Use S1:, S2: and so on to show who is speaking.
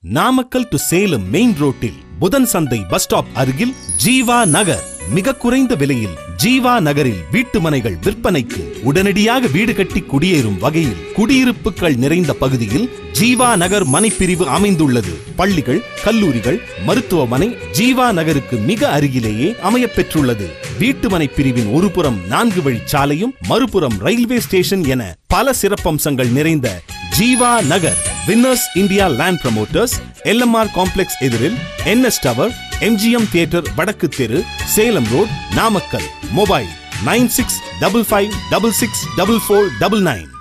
S1: Namakkal to Salem main ரோட்டில் புதன் சந்தை பஸ் ஸ்டாப் அருகில் ஜீவா நகர் மிக குறைந்த விலையில் ஜீவா நகரில் வீட்டு மனைகள் விற்பனைக்கு உடனடியாக வீடு கட்டி குடியேறும் வகையில் குடியிருப்புகள் நிறைந்த பகுதியில் ஜீவா நகர் மனைப்பிரிவு அமைந்துள்ளது பள்ளிகள் கல்லூரிகள் மருத்துவமனை ஜீவா நகருக்கு மிக அருகிலேயே அமையப் பெற்றுள்ளது வீட்டுமனை பிரிவின் ஒரு புறம் நான்கு வழி சாலையும் மறுபுறம் ரயில்வே ஸ்டேஷன் என பல சிறப்பம்சங்கள் நிறைந்த Jeeva Nagar winners India land promoters LMR complex எதிரில் என்எஸ் டவர் எம்ஜிஎம் தியேட்டர் வடக்கு தெரு Salem road Namakkal mobile nine six double five double six double four double nine